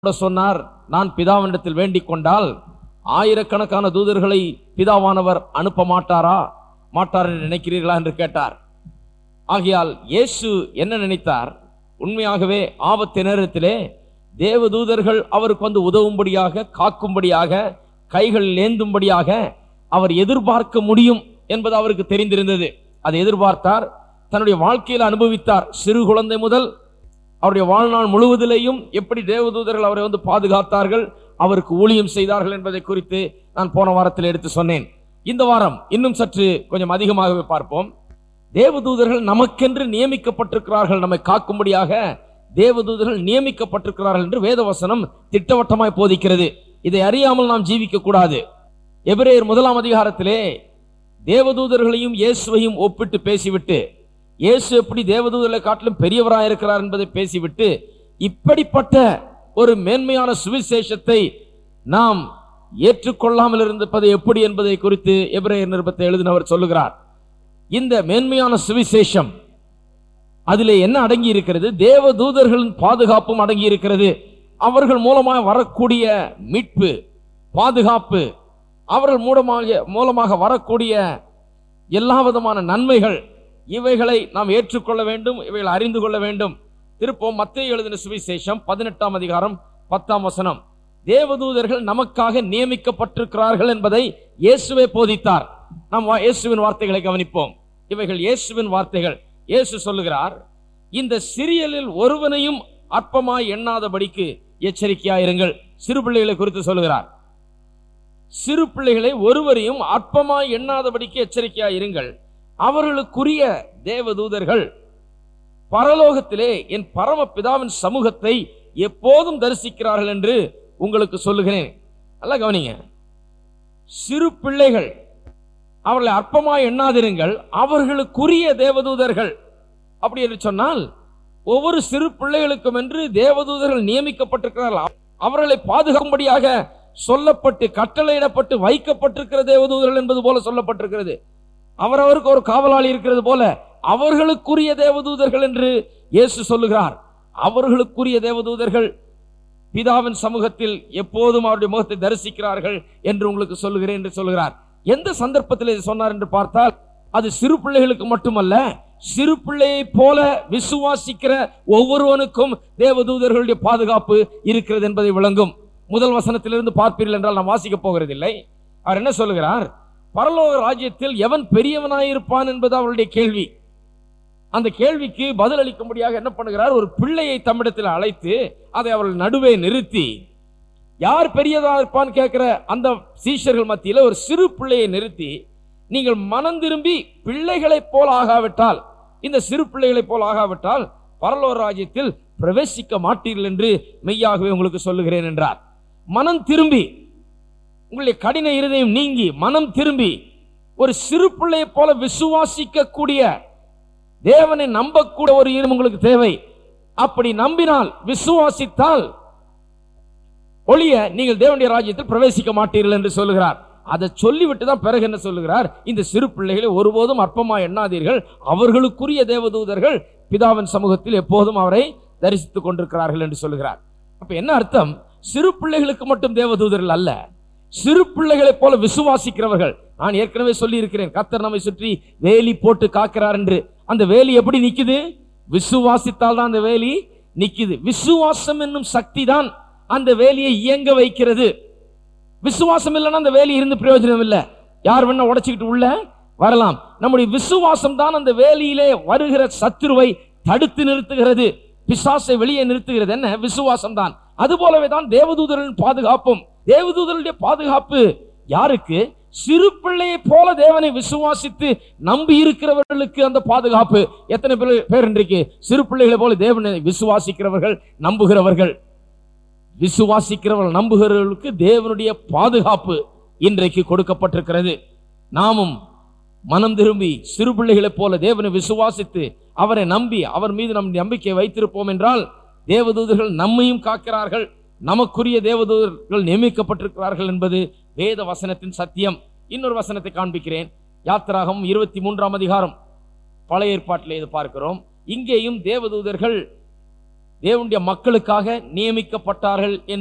கூட சொன்னார் நான் பிதாவினிடத்தில் வேண்டிக் கொண்டால் ஆயிரக்கணக்கான தூதர்களை பிதாவானவர் அனுப்ப மாட்டாரா மாட்டார் என்று நினைக்கிறீர்களா என்று கேட்டார் ஆகையால் இயேசு என்ன நினைத்தார் உண்மையாகவே ஆபத்து நேரத்திலே தேவதூதர்கள் அவருக்கு வந்து உதவும்படியாக காக்கும்படியாக கைகள் ஏந்தும்படியாக அவர் எதிர்பார்க்க முடியும் என்பது அவருக்கு தெரிந்திருந்தது அதை எதிர்பார்த்தார் தன்னுடைய வாழ்க்கையில் அனுபவித்தார் சிறு குழந்தை முதல் அவருடைய வாழ்நாள் முழுவதிலேயும் எப்படி தேவதூதர்கள் அவரை வந்து பாதுகாத்தார்கள் அவருக்கு ஊழியம் செய்தார்கள் என்பதை குறித்து நான் போன வாரத்தில் எடுத்து சொன்னேன் இந்த வாரம் இன்னும் சற்று கொஞ்சம் அதிகமாகவே பார்ப்போம் தேவதூதர்கள் நமக்கென்று நியமிக்கப்பட்டிருக்கிறார்கள் நம்மை காக்கும்படியாக தேவதூதர்கள் நியமிக்கப்பட்டிருக்கிறார்கள் என்று வேதவசனம் திட்டவட்டமாய் போதிக்கிறது இதை அறியாமல் நாம் ஜீவிக்க கூடாது எபிரேயர் முதலாம் அதிகாரத்திலே தேவதூதர்களையும் இயேசுவையும் ஒப்பிட்டு பேசிவிட்டு இயேசு எப்படி தேவதூதர்களை காட்டிலும் பெரியவராக இருக்கிறார் என்பதை பேசிவிட்டு இப்படிப்பட்ட ஒரு மேன்மையான சுவிசேஷத்தை நாம் ஏற்றுக்கொள்ளாமல் இருந்திருப்பது எப்படி என்பதை குறித்து எபிரேயர் நிருபத்தை எழுதினவர் சொல்லுகிறார் இந்த மேன்மையான சுவிசேஷம் அதிலே என்ன அடங்கி இருக்கிறது தேவதூதர்களின் பாதுகாப்பும் அடங்கி இருக்கிறது அவர்கள் மூலமாக வரக்கூடிய மீட்பு பாதுகாப்பு அவர்கள் மூலமாக மூலமாக வரக்கூடிய எல்லா விதமான நன்மைகள் இவைகளை நாம் ஏற்றுக்கொள்ள வேண்டும் இவைகளை அறிந்து கொள்ள வேண்டும் திருப்போம் மத்திய எழுதின சுவிசேஷம் பதினெட்டாம் அதிகாரம் பத்தாம் வசனம் தேவதூதர்கள் நமக்காக நியமிக்கப்பட்டிருக்கிறார்கள் என்பதை இயேசுவே போதித்தார் நாம் வா- இயேசுவின் வார்த்தைகளை கவனிப்போம் இவைகள் இயேசுவின் வார்த்தைகள் இயேசு சொல்லுகிறார் இந்த சிறியலில் ஒருவனையும் அற்பமாய் எண்ணாதபடிக்கு எச்சரிக்கையாயிருங்கள் சிறு பிள்ளைகளை குறித்து சொல்லுகிறார் சிறு பிள்ளைகளை ஒருவரையும் அற்பமாய் எண்ணாதபடிக்கு எச்சரிக்கையாயிருங்கள் அவர்களுக்குரிய தேவதூதர்கள் பரலோகத்திலே என் பரம பிதாவின் சமூகத்தை எப்போதும் தரிசிக்கிறார்கள் என்று உங்களுக்கு சொல்லுகிறேன் நல்லா கவனிங்க சிறு பிள்ளைகள் அவர்களை அற்பமாய் எண்ணாதிருங்கள் அவர்களுக்குரிய தேவதூதர்கள் அப்படி என்று சொன்னால் ஒவ்வொரு சிறு பிள்ளைகளுக்கும் என்று தேவதூதர்கள் நியமிக்கப்பட்டிருக்கிறார்கள் அவர்களை பாதுகாக்கும்படியாக சொல்லப்பட்டு கட்டளையிடப்பட்டு வைக்கப்பட்டிருக்கிற தேவதூதர்கள் என்பது போல சொல்லப்பட்டிருக்கிறது அவரவருக்கு ஒரு காவலாளி இருக்கிறது போல அவர்களுக்குரிய தேவதூதர்கள் என்று இயேசு சொல்லுகிறார் அவர்களுக்குரிய தேவதூதர்கள் பிதாவின் சமூகத்தில் எப்போதும் அவருடைய முகத்தை தரிசிக்கிறார்கள் என்று உங்களுக்கு சொல்லுகிறேன் என்று சொல்லுகிறார் எந்த சந்தர்ப்பத்தில் இதை சொன்னார் என்று பார்த்தால் அது சிறு பிள்ளைகளுக்கு மட்டுமல்ல சிறு பிள்ளையை போல விசுவாசிக்கிற ஒவ்வொருவனுக்கும் தேவதூதர்களுடைய பாதுகாப்பு இருக்கிறது என்பதை விளங்கும் முதல் வசனத்திலிருந்து பார்ப்பீர்கள் என்றால் நாம் வாசிக்க போகிறதில்லை அவர் என்ன சொல்லுகிறார் பரலோக ராஜ்யத்தில் எவன் பெரியவனாயிருப்பான் என்பது அவருடைய கேள்வி அந்த கேள்விக்கு பதிலளிக்கும்படியாக என்ன பண்ணுகிறார் ஒரு பிள்ளையை தம்மிடத்தில் அழைத்து அதை அவர்கள் நடுவே நிறுத்தி யார் பெரியதா இருப்பான்னு கேட்கிற அந்த சீஷர்கள் மத்தியில் ஒரு சிறு பிள்ளையை நிறுத்தி நீங்கள் மனம் திரும்பி பிள்ளைகளைப் போல் ஆகாவிட்டால் இந்த சிறு பிள்ளைகளைப் போல் ஆகாவிட்டால் பரலோக ராஜ்யத்தில் பிரவேசிக்க மாட்டீர்கள் என்று மெய்யாகவே உங்களுக்கு சொல்லுகிறேன் என்றார் மனம் திரும்பி உங்களுடைய கடின இருதயம் நீங்கி மனம் திரும்பி ஒரு சிறு பிள்ளையைப் போல விசுவாசிக்க கூடிய தேவனை நம்பக்கூட ஒரு ஈரம் உங்களுக்கு தேவை அப்படி நம்பினால் விசுவாசித்தால் ஒளிய நீங்கள் தேவனுடைய ராஜ்யத்தில் பிரவேசிக்க மாட்டீர்கள் என்று சொல்லுகிறார் அதை சொல்லிவிட்டு தான் பிறகு என்ன சொல்லுகிறார் இந்த சிறு பிள்ளைகளை ஒருபோதும் அற்பமா எண்ணாதீர்கள் அவர்களுக்குரிய தேவதூதர்கள் பிதாவின் சமூகத்தில் எப்போதும் அவரை தரிசித்துக் கொண்டிருக்கிறார்கள் என்று சொல்லுகிறார் அப்ப என்ன அர்த்தம் சிறு பிள்ளைகளுக்கு மட்டும் தேவதூதர்கள் அல்ல சிறு பிள்ளைகளைப் போல விசுவாசிக்கிறவர்கள் நான் ஏற்கனவே சொல்லி இருக்கிறேன் கத்தர் நம்மை சுற்றி வேலி போட்டு காக்கிறார் என்று அந்த வேலி எப்படி நிக்குது விசுவாசித்தால் தான் அந்த வேலி நிக்குது விசுவாசம் என்னும் சக்தி தான் அந்த வேலியை இயங்க வைக்கிறது விசுவாசம் இல்லைன்னா அந்த வேலி இருந்து பிரயோஜனம் இல்லை யார் வேணா உடைச்சுக்கிட்டு உள்ள வரலாம் நம்முடைய விசுவாசம் தான் அந்த வேலியிலே வருகிற சத்துருவை தடுத்து நிறுத்துகிறது பிசாசை வெளியே நிறுத்துகிறது என்ன விசுவாசம் தான் அது போலவே தான் தேவதூதர்களின் பாதுகாப்பும் தேவதூதர்களுடைய பாதுகாப்பு யாருக்கு சிறு பிள்ளையை போல தேவனை விசுவாசித்து நம்பி இருக்கிறவர்களுக்கு அந்த பாதுகாப்பு எத்தனை பேர் பேர் இன்றைக்கு சிறு பிள்ளைகளை போல தேவனை விசுவாசிக்கிறவர்கள் நம்புகிறவர்கள் விசுவாசிக்கிறவர்கள் நம்புகிறவர்களுக்கு தேவனுடைய பாதுகாப்பு இன்றைக்கு கொடுக்கப்பட்டிருக்கிறது நாமும் மனம் திரும்பி சிறு பிள்ளைகளைப் போல தேவனை விசுவாசித்து அவரை நம்பி அவர் மீது நம் நம்பிக்கை வைத்திருப்போம் என்றால் தேவதூதர்கள் நம்மையும் காக்கிறார்கள் நமக்குரிய தேவதூதர்கள் நியமிக்கப்பட்டிருக்கிறார்கள் என்பது வேத வசனத்தின் சத்தியம் இன்னொரு வசனத்தை காண்பிக்கிறேன் யாத்திராகம் இருபத்தி மூன்றாம் அதிகாரம் பழைய ஏற்பாட்டிலே இது பார்க்கிறோம் இங்கேயும் தேவதூதர்கள் தேவனுடைய மக்களுக்காக நியமிக்கப்பட்டார்கள் என்று